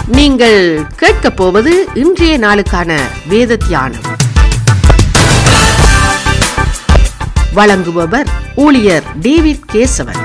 நீங்கள் கேட்கப் போவது இன்றைய நாளுக்கான வேத தியானம் வழங்குபவர் ஊழியர் டேவிட் கேசவன்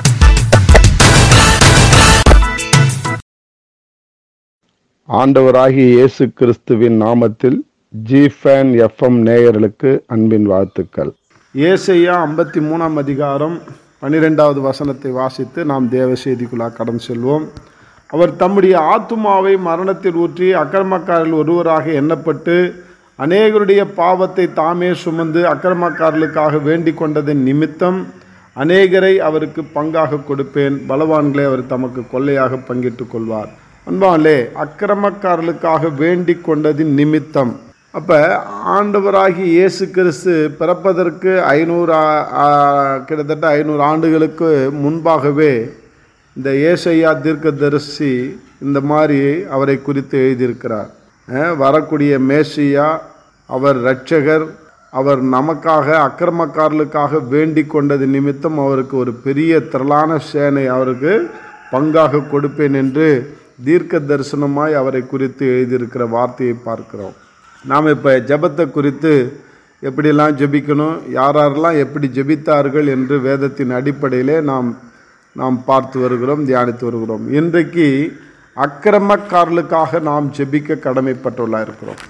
ஆண்டவராகிய இயேசு கிறிஸ்துவின் நாமத்தில் ஜிஃபேன் எஃப்எம் நேயர்களுக்கு அன்பின் வாழ்த்துக்கள் ஏசையா ஐம்பத்தி மூணாம் அதிகாரம் பன்னிரெண்டாவது வசனத்தை வாசித்து நாம் தேவ செய்திக்குள்ளாக கடன் செல்வோம் அவர் தம்முடைய ஆத்துமாவை மரணத்தில் ஊற்றி அக்கிரமக்காரில் ஒருவராக எண்ணப்பட்டு அநேகருடைய பாவத்தை தாமே சுமந்து அக்கிரமக்காரர்களுக்காக வேண்டிக் கொண்டதன் நிமித்தம் அநேகரை அவருக்கு பங்காக கொடுப்பேன் பலவான்களை அவர் தமக்கு கொள்ளையாக பங்கிட்டுக் கொள்வார் அன்பாலே அக்கிரமக்காரர்களுக்காக வேண்டிக் கொண்டதின் நிமித்தம் அப்போ ஆண்டவராகி இயேசு கிறிஸ்து பிறப்பதற்கு ஐநூறு ஆ- ஆ- கிட்டத்தட்ட ஐநூறு ஆண்டுகளுக்கு முன்பாகவே இந்த ஏசையா தீர்க்கதரிசி இந்த மாதிரி அவரை குறித்து எழுதியிருக்கிறார் அஹ் வரக்கூடிய மேசியா அவர் இரட்சகர் அவர் நமக்காக அக்கிரமக்காரர்களுக்காக வேண்டிக் கொண்டது நிமித்தம் அவருக்கு ஒரு பெரிய திரளான சேனை அவருக்கு பங்காக கொடுப்பேன் என்று தீர்க்க தரிசனமாய் அவரை குறித்து எழுதியிருக்கிற வார்த்தையை பார்க்கிறோம் நாம் இப்போ ஜெபத்தை குறித்து எப்படியெல்லாம் ஜெபிக்கணும் யார் யாரெல்லாம் எப்படி ஜெபித்தார்கள் என்று வேதத்தின் அடிப்படையிலே நாம் நாம் பார்த்து வருகிறோம் தியானித்து வருகிறோம் இன்றைக்கு அக்கிரமக்காரர்களுக்காக நாம் ஜெபிக்க கடமைப்பட்டுள்ளா இருக்கிறோம்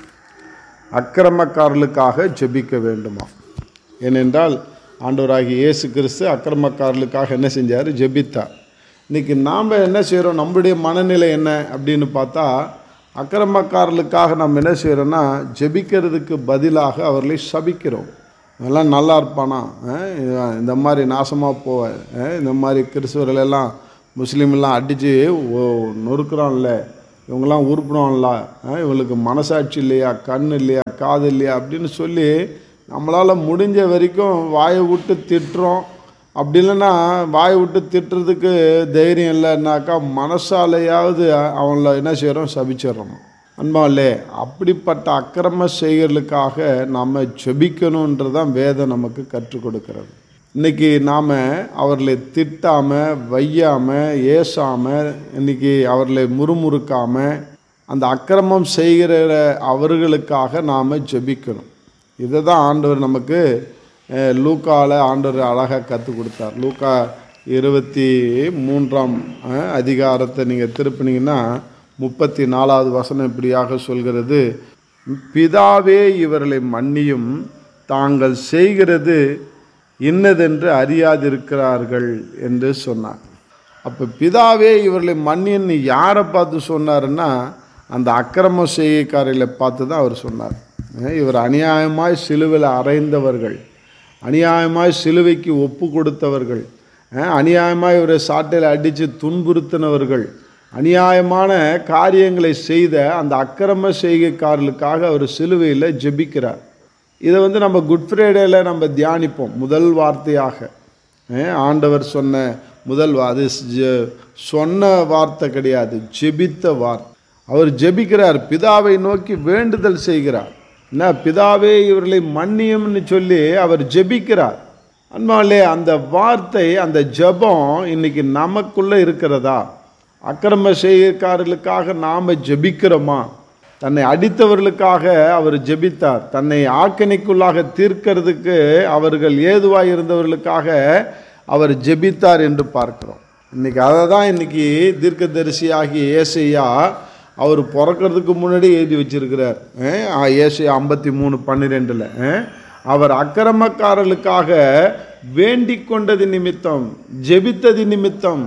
அக்கிரமக்காரர்களுக்காக ஜெபிக்க வேண்டுமா ஏனென்றால் ஆண்டவராகிய இயேசு கிறிஸ்து அக்கிரமக்காரர்களுக்காக என்ன செஞ்சார் ஜெபித்தார் இன்னைக்கு நாம் என்ன செய்கிறோம் நம்முடைய மனநிலை என்ன அப்படின்னு பார்த்தா அக்கிரமக்காரர்களுக்காக நம்ம என்ன செய்கிறோன்னா ஜெபிக்கிறதுக்கு பதிலாக அவர்களை சபிக்கிறோம் இதெல்லாம் நல்லா இருப்பானா அஹ் இவன் இந்த மாதிரி நாசமாக போவ அஹ் இந்த மாதிரி கிறிஸ்துவர்கள் எல்லாம் முஸ்லீம் எல்லாம் அடித்து நொறுக்குறான்ல இவங்கெல்லாம் உருப்பிடுவான்ல அஹ் இவங்களுக்கு மனசாட்சி இல்லையா கண் இல்லையா காது இல்லையா அப்படின்னு சொல்லி நம்மளால் முடிஞ்ச வரைக்கும் வாயை விட்டு திட்டுறோம் அப்படி இல்லைன்னா வாயை விட்டு திட்டுறதுக்கு தைரியம் இல்லைன்னாக்கா மனசாலையாவது அவங்கள என்ன செய்கிறோம் சபிச்சிடுறோம் அன்பாலே அப்படிப்பட்ட அக்கிரம செய்களுக்காக நாம் ஜெபிக்கணுன்றது தான் வேதம் நமக்கு கற்றுக் கொடுக்கிறது இன்னைக்கு நாம் அவர்களை திட்டாமல் வையாமல் ஏசாமல் இன்னைக்கு அவர்களை முறுமுறுக்காமல் அந்த அக்கிரமம் செய்கிற அவர்களுக்காக நாம் ஜெபிக்கணும் இதை தான் ஆண்டவர் நமக்கு அஹ், லூக்கால ஆண்டவர் அழகாக கற்றுக் கொடுத்தார் லூக்கா இருபத்தி மூன்றாம் அஹ், அதிகாரத்தை நீங்கள் திருப்பினீங்கன்னா முப்பத்தி நாலாவது வசனம் இப்படியாக சொல்கிறது பிதாவே இவர்களை மன்னியும் தாங்கள் செய்கிறது இன்னதென்று அறியாதிருக்கிறார்கள் என்று சொன்னார் அப்போ பிதாவே இவர்களை மன்னின்னு யாரை பார்த்து சொன்னாருன்னா அந்த அக்கிரம செய்கைக்காரர்களை பார்த்து தான் அவர் சொன்னார் அஹ் இவர் அநியாயமாய் சிலுவையில் அறைந்தவர்கள் அநியாயமாய் சிலுவைக்கு ஒப்பு கொடுத்தவர்கள் அஹ் அநியாயமாய் இவரை சாட்டையில் அடித்து துன்புறுத்தினவர்கள் அநியாயமான காரியங்களை செய்த அந்த அக்கிரம செய்கைக்காரர்களுக்காக அவர் சிலுவையில் ஜெபிக்கிறார் இதை வந்து நம்ம குட் ஃப்ரைடேல நம்ம தியானிப்போம் முதல் வார்த்தையாக அஹ் ஆண்டவர் சொன்ன முதல் வா- அது ஜ- சொன்ன வார்த்தை கிடையாது ஜெபித்த வார்த்தை அவர் ஜெபிக்கிறார் பிதாவை நோக்கி வேண்டுதல் செய்கிறார் என்ன பிதாவே இவர்களை மன்னியும்னு சொல்லி அவர் ஜெபிக்கிறார் அன்பாலே அந்த வார்த்தை அந்த ஜெபம் இன்னைக்கு நமக்குள்ள இருக்கிறதா அக்கிரம செய்கைக்காரர்களுக்காக நாம் ஜெபிக்கிறோமா தன்னை அடித்தவர்களுக்காக அவர் ஜெபித்தார் தன்னை ஆக்கணிக்குள்ளாக தீர்க்கிறதுக்கு அவர்கள் ஏதுவாக இருந்தவர்களுக்காக அவர் ஜெபித்தார் என்று பார்க்கிறோம் இன்னைக்கு அதை தான் இன்னைக்கு தீர்க்கதரிசியாகிய ஏசையா அவர் பிறக்கிறதுக்கு முன்னாடி எழுதி வச்சிருக்கிறார் அஹ் ஏசையா ஐம்பத்தி மூணு பன்னிரெண்டில் அவர் அக்கிரமக்காரர்களுக்காக வேண்டிக் கொண்டது நிமித்தம் ஜெபித்தது நிமித்தம்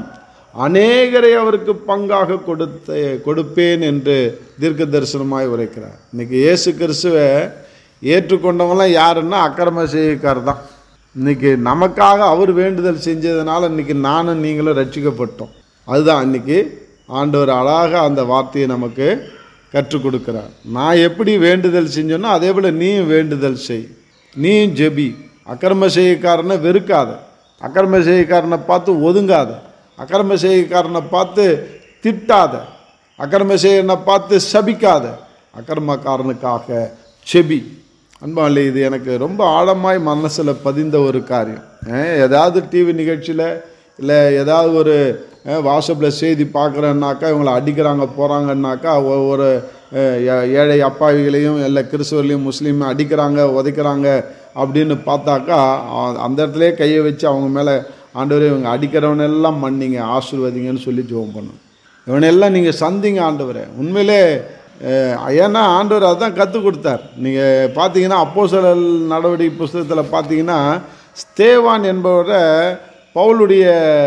அநேகரை அவருக்கு பங்காக கொடுத்த கொடுப்பேன் என்று தீர்க்க தரிசனமாய் உரைக்கிறார் இன்னைக்கு இயேசு கிறிஸ்துவை ஏற்றுக்கொண்டவங்களாம் யாருன்னா அக்கிரம செய்கைக்காரர் தான் இன்னைக்கு நமக்காக அவர் வேண்டுதல் செஞ்சதுனால இன்னைக்கு நானும் நீங்களும் ரட்சிக்கப்பட்டோம் அதுதான் இன்னைக்கு ஆண்டவர் அழகாக அந்த வார்த்தையை நமக்கு கற்றுக் கொடுக்கிறார் நான் எப்படி வேண்டுதல் செஞ்சேனோ அதே போல் நீயும் வேண்டுதல் செய் நீயும் ஜெபி அக்கிரம செய்கைக்காரனை வெறுக்காத அக்கிரம செய்கைக்காரனை பார்த்து ஒதுங்காத அக்கிரம செய்கைக்காரனை பார்த்து திட்டாத அக்கிரம செய்யனை பார்த்து சபிக்காத அக்கிரமக்காரனுக்காக செபி அன்பாலே இது எனக்கு ரொம்ப ஆழமாய் மனசில் பதிந்த ஒரு காரியம் அஹ் ஏதாவது டிவி நிகழ்ச்சியில் இல்லை ஏதாவது ஒரு வாட்ஸ்அப்பில் செய்தி பார்க்குறேன்னாக்கா இவங்களை அடிக்கிறாங்க போகிறாங்கன்னாக்கா ஒரு அஹ், ஏ- ஏழை அப்பாவிகளையும் எல்லா கிறிஸ்தவர்களையும் முஸ்லீம் அடிக்கிறாங்க உதைக்கிறாங்க அப்படின்னு பார்த்தாக்கா அ- அந்த இடத்துலயே கையை வச்சு அவங்க மேலே ஆண்டவரே இவங்க அடிக்கிறவனெல்லாம் மன்னிங்க ஆசீர்வதிங்கன்னு சொல்லி ஜெபம் பண்ணும் இவனெல்லாம் நீங்கள் சந்திங்க ஆண்டவரே உண்மையிலே அஹ், ஏன்னா ஆண்டவர் அதான் கற்றுக் கொடுத்தார் நீங்கள் பார்த்தீங்கன்னா அப்போ நடவடிக்கை புஸ்தகத்தில் பார்த்தீங்கன்னா ஸ்தேவான் என்பவரை பவுலுடைய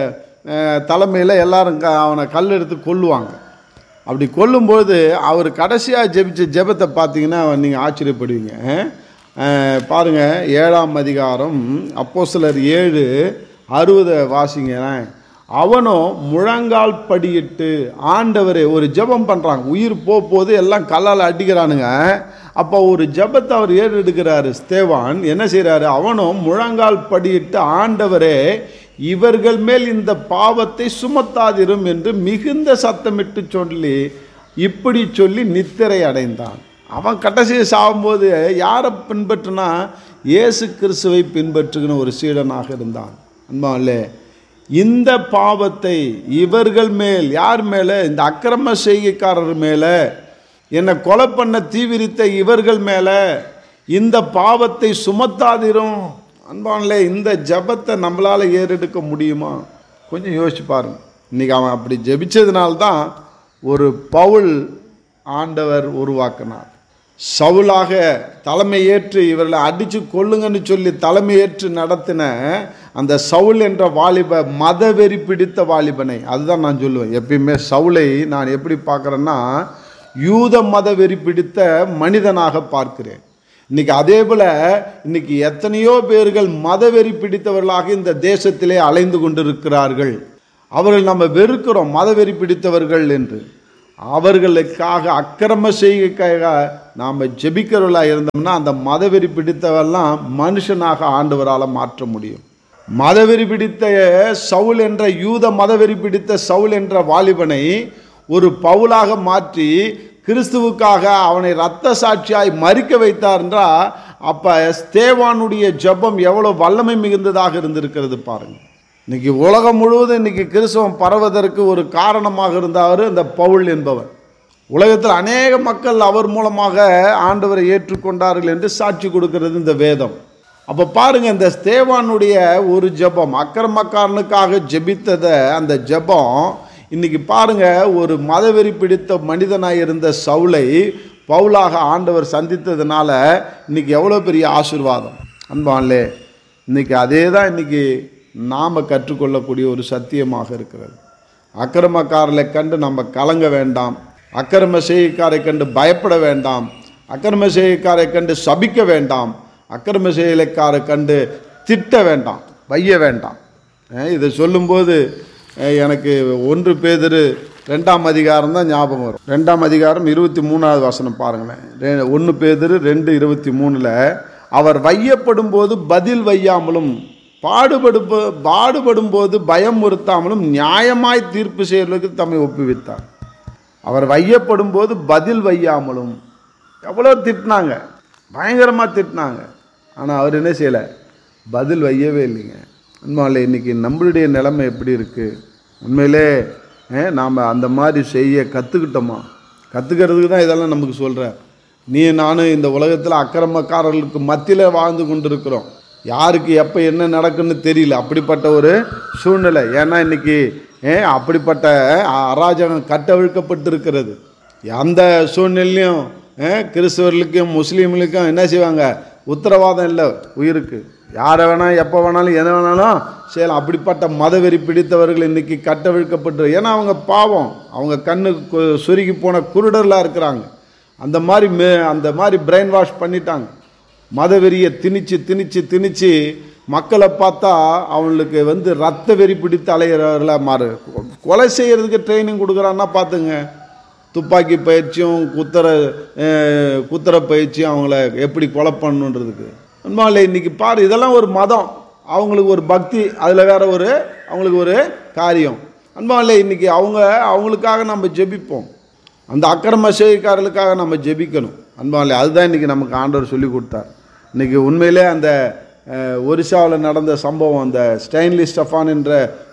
தலைமையில் எல்லாரும் க அவனை கல் எடுத்து கொல்லுவாங்க அப்படி கொல்லும்போது அவர் கடைசியாக ஜெபிச்ச ஜெபத்தை பார்த்தீங்கன்னா நீங்கள் ஆச்சரியப்படுவீங்க அஹ், பாருங்க ஏழாம் அதிகாரம் அப்போஸ்தலர் ஏழு அறுபதை வாசிங்களேன் அவனும் முழங்கால் படியிட்டு ஆண்டவரே ஒரு ஜெபம் பண்ணுறாங்க உயிர் போக போது எல்லாம் கல்லால் அடிக்கிறானுங்க அப்போ ஒரு ஜெபத்தை அவர் ஏறெடுக்கிறாரு ஸ்தேவான் என்ன செய்கிறாரு அவனும் முழங்கால் படியிட்டு ஆண்டவரே இவர்கள் மேல் இந்த பாவத்தை சுமத்தாதிரும் என்று மிகுந்த சத்தமிட்டு சொல்லி இப்படி சொல்லி நித்திரை அடைந்தான் அவன் கடைசியை சாகும்போது யாரை பின்பற்றினா இயேசு கிறிஸ்துவை பின்பற்றுகிற ஒரு சீடனாக இருந்தான் அன்பாலே இந்த பாவத்தை இவர்கள் மேல் யார் மேலே இந்த அக்கிரம செய்கைக்காரர் மேலே என்னை கொலை பண்ண தீவிரித்த இவர்கள் மேலே இந்த பாவத்தை சுமத்தாதிரும் அன்பான்லே இந்த ஜெபத்தை நம்மளால் ஏறெடுக்க முடியுமா கொஞ்சம் யோசிச்சு பாருங்க இன்னைக்கு அவன் அப்படி ஜெபிச்சதுனால்தான் ஒரு பவுல் ஆண்டவர் உருவாக்கினார் சவுலாக தலைமை ஏற்று இவர்களை அடித்து கொல்லுங்கன்னு சொல்லி தலைமை ஏற்று நடத்தின அந்த சவுல் என்ற வாலிப மதவெறி பிடித்த வாலிபனை அதுதான் நான் சொல்லுவேன் எப்பயுமே சவுலை நான் எப்படி பார்க்குறேன்னா யூத மதவெறி பிடித்த மனிதனாக பார்க்கிறேன் இன்னைக்கு அதே போல இன்னைக்கு எத்தனையோ பேர்கள் மதவெறி பிடித்தவர்களாக இந்த தேசத்திலே அலைந்து கொண்டிருக்கிறார்கள் அவர்கள் நம்ம வெறுக்கிறோம் மதவெறி பிடித்தவர்கள் என்று அவர்களுக்காக அக்கிரம செய்கைக்காக நாம் ஜெபிக்கிறவர்களாக இருந்தோம்னா அந்த மதவெறி பிடித்தவெல்லாம் மனுஷனாக ஆண்டவரால் மாற்ற முடியும் மதவெறி பிடித்த சவுல் என்ற யூத மதவெறி பிடித்த சவுல் என்ற வாலிபனை ஒரு பவுலாக மாற்றி கிறிஸ்துவுக்காக அவனை இரத்த சாட்சியாய் மறிக்க வைத்தார் என்றால் அப்போ ஸ்தேவானுடைய ஜெபம் எவ்வளோ வல்லமை மிகுந்ததாக இருந்திருக்கிறது பாருங்க இன்னைக்கு உலகம் முழுவதும் இன்னைக்கு கிறிஸ்தவம் பரவதற்கு ஒரு காரணமாக இருந்தார் இந்த பவுல் என்பவர் உலகத்தில் அநேக மக்கள் அவர் மூலமாக ஆண்டவரை ஏற்றுக்கொண்டார்கள் என்று சாட்சி கொடுக்கிறது இந்த வேதம் அப்போ பாருங்க இந்த ஸ்தேவானுடைய ஒரு ஜெபம் அக்கிரமக்காரனுக்காக ஜெபித்ததை அந்த ஜெபம் இன்னைக்கு பாருங்க ஒரு மதவெறி பிடித்த மனிதனாக இருந்த சவுலை பவுலாக ஆண்டவர் சந்தித்ததுனால இன்னைக்கு எவ்வளோ பெரிய ஆசீர்வாதம் அன்பான்லே இன்னைக்கு அதே தான் இன்னைக்கு நாம் கற்றுக்கொள்ளக்கூடிய ஒரு சத்தியமாக இருக்கிறது அக்கிரமக்காரரை கண்டு நம்ம கலங்க வேண்டாம் அக்கிரம செய்கைக்காரை கண்டு பயப்பட வேண்டாம் அக்கிரம செய்கைக்காரை கண்டு சபிக்க வேண்டாம் அக்கிரம செயலைக்காரை கண்டு திட்ட வேண்டாம் வைய வேண்டாம் அஹ் இதை சொல்லும்போது அஹ் எனக்கு ஒன்று பேதரு ரெண்டாம் அதிகாரம் தான் ஞாபகம் வரும் ரெண்டாம் அதிகாரம் இருபத்தி மூணாவது வசனம் பாருங்களேன் ஒன்று பேதரு ரெண்டு இருபத்தி மூணில் அவர் வையப்படும் போது பதில் வையாமலும் பாடுபடும் போ- பாடுபடும் போது பயம் உறுத்தாமலும் நியாயமாய் தீர்ப்பு செய்வதற்கு தம்மை ஒப்புவித்தார் அவர் வையப்படும் போது பதில் வையாமலும் எவ்வளோ திட்டினாங்க பயங்கரமாக திட்டினாங்க ஆனால் அவர் என்ன செய்யலை பதில் வையவே இல்லைங்க உண்மையிலே இன்னைக்கு நம்மளுடைய நிலைமை எப்படி இருக்குது உண்மையிலே நாம் அந்த மாதிரி செய்ய கற்றுக்கிட்டோமா கற்றுக்கிறதுக்கு தான் இதெல்லாம் நமக்கு சொல்கிறார் நீ நானும் இந்த உலகத்தில் அக்கிரமக்காரர்களுக்கு மத்தியில் வாழ்ந்து கொண்டிருக்கிறோம் யாருக்கு எப்போ என்ன நடக்குன்னு தெரியல அப்படிப்பட்ட ஒரு சூழ்நிலை ஏன்னா இன்னைக்கு ஏன் அப்படிப்பட்ட அராஜகம் கட்டவிழ்க்கப்பட்டிருக்கிறது அந்த சூழ்நிலையும் ஏன் கிறிஸ்தவர்களுக்கும் முஸ்லீம்களுக்கும் என்ன செய்வாங்க உத்தரவாதம் இல்லை உயிருக்கு யாரை வேணால் எப்போ வேணாலும் எதை வேணாலும் செய்யலாம் அப்படிப்பட்ட மதவெறி பிடித்தவர்கள் இன்னைக்கு கட்டவிழ்க்கப்பட்டு ஏன்னா அவங்க பாவம் அவங்க கண்ணு கு- சுருகி போன குருடர்களாக இருக்கிறாங்க அந்த மாதிரி மே அந்த மாதிரி பிரெயின் வாஷ் பண்ணிட்டாங்க மதவெறியை திணிச்சு திணிச்சு திணிச்சு மக்களை பார்த்தா அவங்களுக்கு வந்து ரத்த வெறி பிடித்து அலைகிறவர்களாக மாறு கொலை செய்கிறதுக்கு ட்ரைனிங் கொடுக்குறான்னா பார்த்துங்க துப்பாக்கி பயிற்சியும் குத்தர அஹ், குத்தர பயிற்சியும் அவங்கள எப்படி கொலை பண்ணணுன்றதுக்கு உண்மையில இன்னைக்கு பாரு இதெல்லாம் ஒரு மதம் அவங்களுக்கு ஒரு பக்தி அதில் வேற ஒரு அவங்களுக்கு ஒரு காரியம் அன்பாவில் இன்னைக்கு அவங்க அவங்களுக்காக நம்ம ஜெபிப்போம் அந்த அக்கிரம செய்கைக்காரர்களுக்காக நம்ம ஜெபிக்கணும் அன்பாவில் அதுதான் இன்றைக்கி நமக்கு ஆண்டவர் சொல்லி கொடுத்தார் இன்றைக்கி உண்மையிலே அந்த ஒரிசாவில் நடந்த சம்பவம் அந்த ஸ்டைன்லி ஸ்டஃபான் என்ற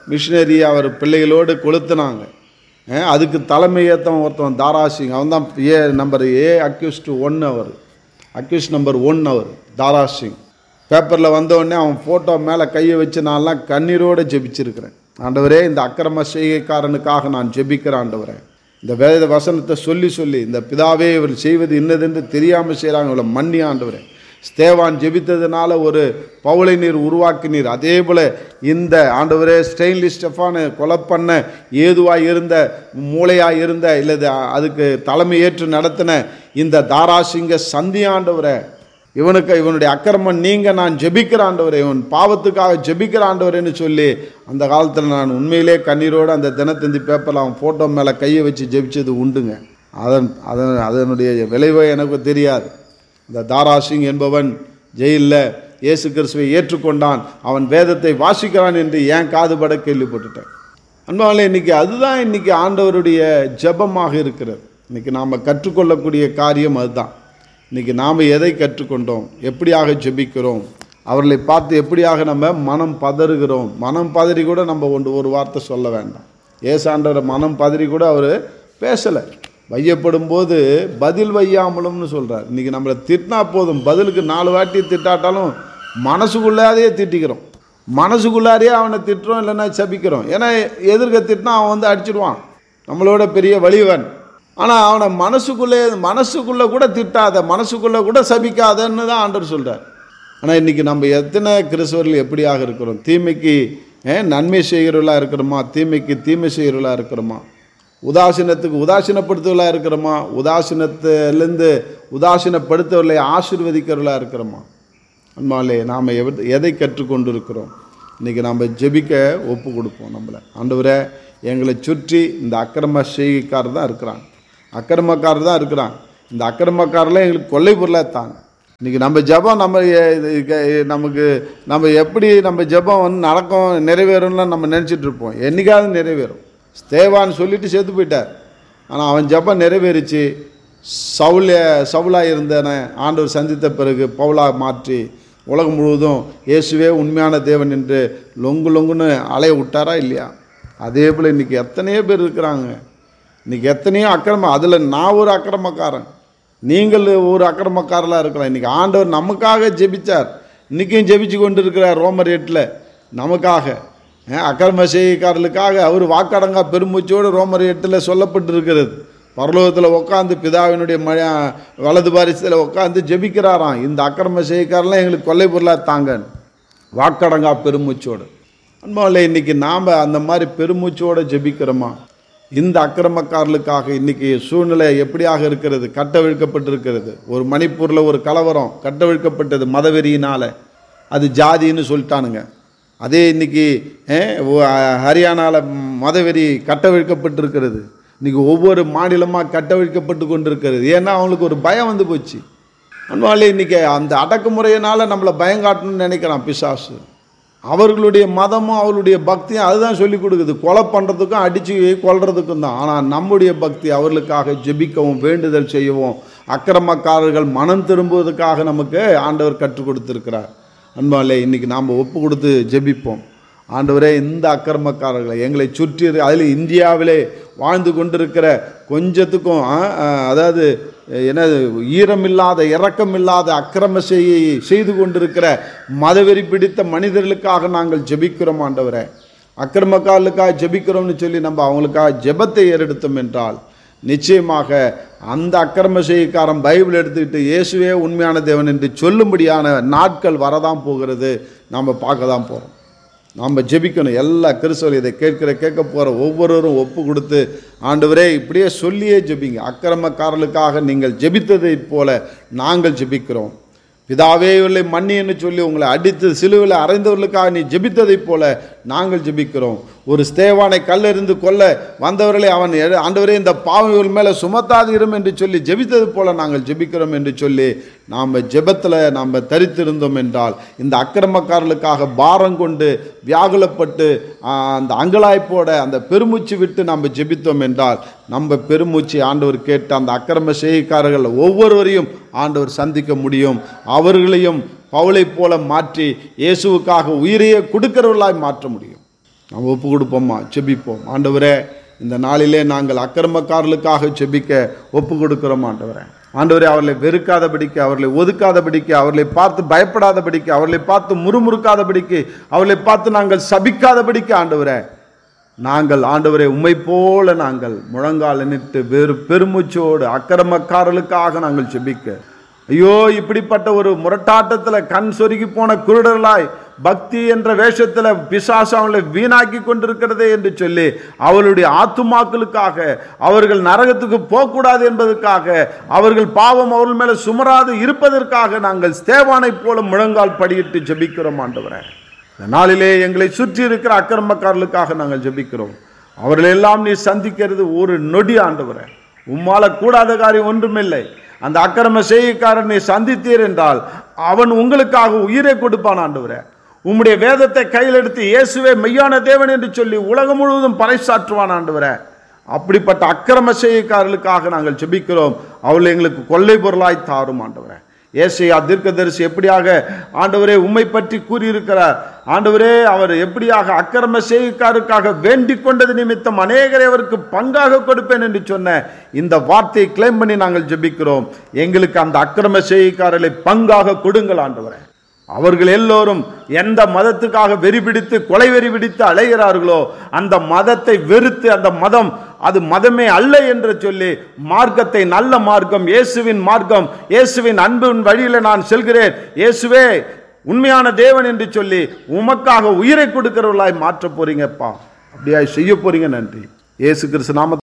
மிஷினரி அவர் பிள்ளைகளோடு கொளுத்துனாங்க அஹ் அதுக்கு தலைமை ஏற்றவன் ஒருத்தன் தாராசிங் அவன் தான் A number A accused one அவர் அக்யூஸ்ட் நம்பர் ஒன் அவர் தாராசிங் பேப்பரில் வந்தோடனே அவன் ஃபோட்டோ மேலே கையை வச்சு நான்லாம் கண்ணீரோடு ஜெபிச்சிருக்கிறேன் ஆண்டவரே இந்த அக்கிரம செய்கைக்காரனுக்காக நான் ஜெபிக்கிறேன் ஆண்டவரே இந்த வேத வசனத்தை சொல்லி சொல்லி இந்த பிதாவே இவர் செய்வது இன்னதென்று தெரியாமல் செய்கிறாங்க இவளை மன்னி ஆண்டவரே ஸ்தேவான் ஜெபித்ததுனால ஒரு பவுளை நீர் உருவாக்கினீர் அதே போல் இந்த ஆண்டவரே ஸ்டெயின்லிஸ் ஸ்டெஃபானை கொலை பண்ண ஏதுவாக இருந்த மூளையாக இருந்த இல்லது அதுக்கு தலைமை ஏற்று நடத்தின இந்த தாராசிங்க சந்தி ஆண்டவரே இவனுக்கு இவனுடைய அக்கிரமம் நீங்க நான் ஜெபிக்கிற ஆண்டவரே இவன் பாவத்துக்காக ஜெபிக்கிற ஆண்டவரேன்னு சொல்லி அந்த காலத்தில் நான் உண்மையிலே கண்ணீரோடு அந்த தினத்தந்தி பேப்பரில் அவன் ஃபோட்டோ மேலே கையை வச்சு ஜெபிச்சது உண்டுங்க அதன் அதன் அதனுடைய விளைவை எனக்கு தெரியாது இந்த தாராசிங் என்பவன் ஜெயிலில் இயேசு கிறிஸ்துவை ஏற்றுக்கொண்டான் அவன் வேதத்தை வாசிக்கிறான் என்று ஏன் காதுபட கேள்விப்பட்டுட்டேன் அன்பாலே இன்னைக்கு அதுதான் இன்னைக்கு ஆண்டவருடைய ஜெபமாக இருக்கிறது இன்னைக்கு நாம் கற்றுக்கொள்ளக்கூடிய காரியம் அதுதான் இன்னைக்கு நாம் எதை கற்றுக்கொண்டோம் எப்படியாக ஜெபிக்கிறோம் அவர்களை பார்த்து எப்படியாக நம்ம மனம் பதறுகிறோம் மனம் பதறி கூட நம்ம ஒன்று ஒரு வார்த்தை சொல்ல வேண்டாம் ஏசாண்டவர் மனம் பதறி கூட அவர் பேசலை வையப்படும் போது பதில் வையாமலும்னு சொல்கிறார் இன்றைக்கி நம்மளை திட்டினா போதும் பதிலுக்கு நாலு வாட்டி திட்டாட்டாலும் மனசுக்குள்ளாதையே திட்டிக்கிறோம் மனசுக்குள்ளாரையே அவனை திட்டுறோம் இல்லைன்னா சபிக்கிறோம் ஏன்னா எதிர்க்க திட்டினா அவன் வந்து அடிச்சிடுவான் நம்மளோட பெரிய வலிவன் ஆனால் அவனை மனசுக்குள்ளே மனசுக்குள்ளே கூட திட்டாத மனசுக்குள்ளே கூட சபிக்காதன்னு தான் ஆண்டவர் சொல்கிறார் ஆனால் இன்றைக்கி நம்ம எத்தனை கிறிஸ்தவர்கள் எப்படியாக இருக்கிறோம் தீமைக்கு ஏன் நன்மை செய்கிறவர்களாக இருக்கிறோமா தீமைக்கு தீமை செய்கிறவர்களாக இருக்கிறோமா உதாசீனத்துக்கு உதாசீனப்படுத்துவர்களாக இருக்கிறோமா உதாசீனத்திலேருந்து உதாசீனப்படுத்தவர்களை ஆசீர்வதிக்கிறவர்களாக இருக்கிறோமா அன்பாலே நாம் எவ- எதை கற்றுக்கொண்டு இருக்கிறோம் இன்றைக்கி நாம் ஜெபிக்க ஒப்பு கொடுப்போம் நம்மளை ஆண்டவரே எங்களை சுற்றி இந்த அக்கிரம செய்கைக்காரர் தான் இருக்கிறாங்க அக்கிரமக்காரர் தான் இருக்கிறாங்க இந்த அக்கிரமக்காரெல்லாம் எங்களுக்கு கொள்ளை பொருளாக தாங்க இன்றைக்கி நம்ம ஜெபம் நம்ம எ- இது க- நமக்கு நம்ம எப்படி நம்ம ஜெபம் வந்து நடக்கும் நிறைவேறும்லாம் நம்ம நினச்சிட்டு இருப்போம் என்னைக்காவது நிறைவேறும் ஸ்தேவான்னு சொல்லிட்டு செத்து போயிட்டார் ஆனால் அவன் ஜெபம் நிறைவேறிச்சு சவுல சவுலாக இருந்தன ஆண்டவர் சந்தித்த பிறகு பவுலா மாற்றி உலகம் முழுவதும் இயேசுவே உண்மையான தேவன் என்று லொங்கு லொங்குன்னு அலைய விட்டாரா இல்லையா அதே போல் இன்றைக்கி எத்தனையோ பேர் இருக்கிறாங்க இன்றைக்கி எத்தனையோ அக்கிரமம் அதில் நான் ஒரு அக்கிரமக்காரன் நீங்கள் ஒரு அக்கிரமக்காரலாக இருக்கலாம் இன்றைக்கி ஆண்டவர் நமக்காக ஜெபிச்சார் இன்றைக்கும் ஜெபிச்சு கொண்டு இருக்கிறார் ரோமர் எட்டில் நமக்காக அஹ், அக்கிரம செய்கைக்காரர்களுக்காக அவர் வாக்கடங்கா பெருமூச்சோடு ரோமர் எட்டில் சொல்லப்பட்டிருக்கிறது பரலோகத்தில் உட்காந்து பிதாவினுடைய ம வலது பாரிசத்தில் உட்காந்து ஜெபிக்கிறாராம் இந்த அக்கிரம செய்கைக்காரெல்லாம் எங்களுக்கு கொல்லை பொருளாக தாங்கன்னு வாக்கடங்கா பெருமூச்சோடு அன்பாவில் இன்னைக்கு நாம் அந்த மாதிரி பெருமூச்சோடு ஜெபிக்கிறோமா இந்த அக்கிரமக்காரர்களுக்காக இன்னைக்கு சூழ்நிலை எப்படியாக இருக்கிறது கட்டவிழ்க்கப்பட்டிருக்கிறது ஒரு மணிப்பூரில் ஒரு கலவரம் கட்டவிழ்க்கப்பட்டது மதவெறியினால் அது ஜாதின்னு சொல்லிட்டானுங்க அதே இன்னைக்கு ஹரியானாவில் மதவெறி கட்டவிழ்க்கப்பட்டிருக்கிறது இன்னைக்கு ஒவ்வொரு மாநிலமாக கட்டவிழ்க்கப்பட்டு கொண்டிருக்கிறது ஏன்னா அவங்களுக்கு ஒரு பயம் வந்து போச்சு அன்பாலே இன்னைக்கு அந்த அடக்குமுறையினால் நம்மளை பயங்காட்டணும்னு நினைக்கிறான் பிசாசு அவர்களுடைய மதமும் அவர்களுடைய பக்தியும் அதுதான் சொல்லி கொடுக்குது கொலை பண்ணுறதுக்கும் அடித்து கொல்றதுக்கும் தான் ஆனால் நம்முடைய பக்தி அவர்களுக்காக ஜெபிக்கவும் வேண்டுதல் செய்யவும் அக்கிரமக்காரர்கள் மனம் திரும்புவதற்காக நமக்கு ஆண்டவர் கற்றுக் கொடுத்துருக்கிறார் அன்பாலே இன்னைக்கு நாம் ஒப்பு கொடுத்து ஜெபிப்போம் ஆண்டவரே இந்த அக்கிரமக்காரர்களை எங்களை சுற்றி இரு- அதில் இந்தியாவிலே வாழ்ந்து கொண்டிருக்கிற கொஞ்சத்துக்கும் ஆ, ஆ, அதாவது என்ன ஈரமில்லாத இரக்கமில்லாத அக்கிரம செய்யை செய்து கொண்டிருக்கிற மதவெறி பிடித்த மனிதர்களுக்காக நாங்கள் ஜெபிக்கிறோம் ஆண்டவரே அக்கிரமக்காரர்களுக்காக ஜெபிக்கிறோம்னு சொல்லி நம்ம அவங்களுக்காக ஜெபத்தை ஏறெடுத்தோம் என்றால் நிச்சயமாக அந்த அக்கிரம செய்கைக்காரன் பைபிள் எடுத்துக்கிட்டு இயேசுவே உண்மையான தேவன் என்று சொல்லும்படியான நாட்கள் வரதான் போகிறது நாம் பார்க்க தான் போகிறோம் நாம் ஜெபிக்கணும் எல்லா கிறிஸ்தவர்கள் இதை கேட்கிற கேட்க போகிற ஒவ்வொருவரும் ஒப்பு கொடுத்து ஆண்டவரே இப்படியே சொல்லியே ஜெபிங்க அக்கிரமக்காரர்களுக்காக நீங்கள் ஜெபித்ததைப் போல நாங்கள் ஜெபிக்கிறோம் பிதாவே இவர்களை மன்னின்னு சொல்லி உங்களை அடித்து சிலுவையில் அறைந்தவர்களுக்காக நீ ஜெபித்ததைப் போல நாங்கள் ஜெபிக்கிறோம் ஒரு ஸ்தேவானை கல்லெறிந்து கொல்ல வந்தவர்களை அவன் எடு- ஆண்டவரே இந்த பாவங்கள் மேலே சுமத்தாது இரும் என்று சொல்லி ஜெபித்தது போல நாங்கள் ஜெபிக்கிறோம் என்று சொல்லி நாம் ஜெபத்தில் நாம் தரித்திருந்தோம் என்றால் இந்த அக்கிரமக்காரர்களுக்காக பாரம் கொண்டு வியாகுலப்பட்டு ஆ, அந்த அங்கலாய்ப்போட அந்த பெருமூச்சு விட்டு நாம் ஜெபித்தோம் என்றால் நம்ம பெருமூச்சு ஆண்டவர் கேட்டு அந்த அக்கிரம செய்கைக்காரர்கள் ஒவ்வொருவரையும் ஆண்டவர் சந்திக்க முடியும் அவர்களையும் பவுலைப் போல மாற்றி இயேசுவுக்காக உயிரையே கொடுக்கிறவர்களாய் மாற்ற முடியும் நாம் ஒப்பு கொடுப்போம்மா செபிப்போம் ஆண்டவரே இந்த நாளிலே நாங்கள் அக்கிரமக்காரர்களுக்காக செபிக்க ஒப்பு கொடுக்கிறோம் ஆண்டவரே ஆண்டவரே அவர்களை வெறுக்காதபடிக்கு அவர்களை ஒதுக்காதபடிக்கு அவர்களை பார்த்து பயப்படாதபடிக்கு அவர்களை பார்த்து முறுமுறுக்காதபடிக்கு அவர்களை பார்த்து நாங்கள் சபிக்காதபடிக்கு ஆண்டவரே நாங்கள் ஆண்டவரை உம்மை போல நாங்கள் முழங்கால் நிட்டு வேறு பெருமூச்சோடு அக்கிரமக்காரர்களுக்காக நாங்கள் செபிக்க ஐயோ இப்படிப்பட்ட ஒரு முரட்டாட்டத்தில் கண் சொருகி போன குருடர்களாய் பக்தி என்ற வேஷத்தில் பிசாசு அவங்களை வீணாக்கி கொண்டிருக்கிறதே என்று சொல்லி அவளுடைய ஆத்துமாக்களுக்காக அவர்கள் நரகத்துக்கு போகக்கூடாது என்பதற்காக அவர்கள் பாவம் அவர்கள் மேலே சுமராது இருப்பதற்காக நாங்கள் ஸ்தேவானைப் போல முழங்கால் படியிட்டு ஜெபிக்கிறோம் ஆண்டவரே இந்த நாளிலே எங்களை சுற்றி இருக்கிற அக்கிரமக்காரர்களுக்காக நாங்கள் ஜெபிக்கிறோம் அவர்களெல்லாம் நீ சந்திக்கிறது ஒரு நொடி ஆண்டவரே உம்மால கூடாத காரியம் ஒன்றுமில்லை அந்த அக்கிரம செய்கைக்காரன் நீ சந்தித்தீர் என்றால் அவன் உங்களுக்காக உயிரை கொடுப்பான் ஆண்டவரே உம்முடைய வேதத்தை கையில் எடுத்து இயேசுவே மெய்யான தேவன் என்று சொல்லி உலகம் முழுவதும் பறைசாற்றுவான் ஆண்டவரே அப்படிப்பட்ட அக்கிரம செய்கைக்காரர்களுக்காக நாங்கள் ஜெபிக்கிறோம் அவள் எங்களுக்கு கொள்ளை பொருளாய் தாரும் ஆண்டவரே ஏசையா தீர்க்கதரிசி எப்படியாக ஆண்டவரே உம்மை பற்றி கூறியிருக்கிறார் ஆண்டவரே அவர் எப்படியாக அக்கிரம செய்கைக்காருக்காக வேண்டிக் கொண்டது நிமித்தம் அநேகரை அவருக்கு பங்காக கொடுப்பேன் என்று சொன்ன இந்த வார்த்தையை கிளைம் பண்ணி நாங்கள் ஜெபிக்கிறோம் எங்களுக்கு அந்த அக்கிரம செய்கைக்காரர்களை பங்காக கொடுங்கள் ஆண்டவரே அவர்கள் எல்லோரும் எந்த மதத்துக்காக வெறி பிடித்து கொலை வெறி பிடித்து அலைகிறார்களோ அந்த மதத்தை வெறுத்து அந்த மதம் அது மதமே அல்ல என்று சொல்லி மார்க்கத்தை நல்ல மார்க்கம் இயேசுவின் மார்க்கம் இயேசுவின் அன்பின் வழியில் நான் செல்கிறேன் இயேசுவே உண்மையான தேவன் என்று சொல்லி உமக்காக உயிரை கொடுக்கிறவர்களாய் மாற்ற போறீங்கப்பா அப்படியாய் செய்ய போறீங்க நன்றி இயேசு கிறிஸ்து நாமத்தில்